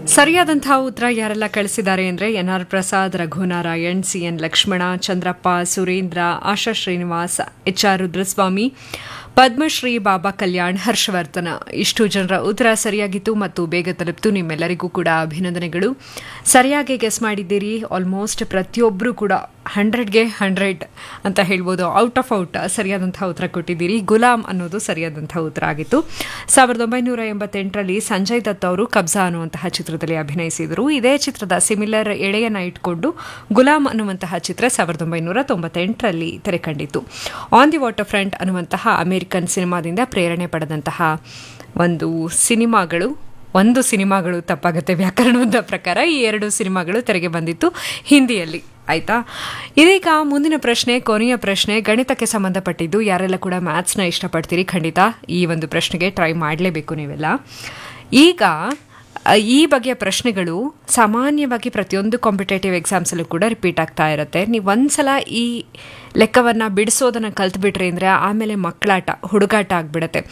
ಸರಿಯಾದಂತಹ ಉತ್ತರ ಯಾರೆಲ್ಲ ಕಳಿಸಿದ್ದಾರೆ ಅಂದರೆ N R Prasad Raghunarayan C N Lakshmana Chandrappa Surendra Asha Srinivas H R Rudraswamy Padmashree Baba Kalyan Harshavardhana ಇಷ್ಟು ಜನರ ಉತ್ತರ ಸರಿಯಾಗಿತ್ತು ಮತ್ತು ಬೇಗ ತಲುಪಿತು ನಿಮ್ಮೆಲ್ಲರಿಗೂ ಕೂಡ ಅಭಿನಂದನೆಗಳು ಸರಿಯಾಗಿ ಗೆಸ್ ಮಾಡಿದ್ದೀರಿ ಆಲ್ಮೋಸ್ಟ್ ಪ್ರತಿಯೊಬ್ಬರು ಕೂಡ ಹಂಡ್ರೆಡ್ಗೆ ಹಂಡ್ರೆಡ್ ಅಂತ ಹೇಳ್ಬೋದು ಔಟ್ ಆಫ್ ಔಟ್ ಸರಿಯಾದಂತಹ ಉತ್ತರ ಕೊಟ್ಟಿದ್ದೀರಿ ಗುಲಾಮ್ ಅನ್ನೋದು ಸರಿಯಾದಂತಹ ಉತ್ತರ ಆಗಿತ್ತು ಸಾವಿರದ ಒಂಬೈನೂರ ಎಂಬತ್ತೆಂಟರಲ್ಲಿ ಸಂಜಯ್ ದತ್ ಅವರು ಕಬ್ಜಾ ಅನ್ನುವಂತಹ ಚಿತ್ರದಲ್ಲಿ ಅಭಿನಯಿಸಿದರು ಇದೇ ಚಿತ್ರದ ಸಿಮಿಲರ್ ಎಳೆಯನ್ನ ಇಟ್ಕೊಂಡು ಗುಲಾಮ್ ಅನ್ನುವಂತಹ ಚಿತ್ರ ಸಾವಿರದ ಒಂಬೈನೂರ ತೊಂಬತ್ತೆಂಟರಲ್ಲಿ ತೆರೆ ಕಂಡಿತು ಆನ್ ದಿ ವಾಟರ್ ಫ್ರಂಟ್ ಅನ್ನುವಂತಹ ಅಮೆರಿಕನ್ ಸಿನಿಮಾದಿಂದ ಪ್ರೇರಣೆ ಪಡೆದಂತಹ ಒಂದು ಸಿನಿಮಾಗಳು ಒಂದು ಸಿನಿಮಾಗಳು ತಪ್ಪಾಗುತ್ತೆ ವ್ಯಾಕರಣದ ಪ್ರಕಾರ ಈ ಎರಡು ಸಿನಿಮಾಗಳು ತೆರೆಗೆ ಬಂದಿತ್ತು ಹಿಂದಿಯಲ್ಲಿ ಆಯ್ತಾ ಇದೀಗ ಮುಂದಿನ ಪ್ರಶ್ನೆ ಕೊನೆಯ ಪ್ರಶ್ನೆ ಗಣಿತಕ್ಕೆ ಸಂಬಂಧಪಟ್ಟಿದ್ದು ಯಾರೆಲ್ಲ ಕೂಡ ಮ್ಯಾಥ್ಸ್ನ ಇಷ್ಟಪಡ್ತೀರಿ ಖಂಡಿತ ಈ ಒಂದು ಪ್ರಶ್ನೆಗೆ ಟ್ರೈ ಮಾಡಲೇಬೇಕು ನೀವೆಲ್ಲ ಈಗ ಅ, ಈ ಬಗೆಯ ಪ್ರಶ್ನೆಗಳು ಸಾಮಾನ್ಯವಾಗಿ ಪ್ರತಿಯೊಂದು ಕಾಂಪಿಟೇಟಿವ್ ಎಕ್ಸಾಮ್ಸಲ್ಲೂ ಕೂಡ ರಿಪೀಟ್ ಆಗ್ತಾ ಇರುತ್ತೆ ನೀವು ಒಂದ್ಸಲ ಈ ಲೆಕ್ಕವನ್ನು ಬಿಡಿಸೋದನ್ನು ಕಲ್ತ್ಬಿಟ್ರಿ ಅಂದರೆ ಆಮೇಲೆ ಮಕ್ಕಳಾಟ ಹುಡುಗಾಟ ಆಗಿಬಿಡುತ್ತೆ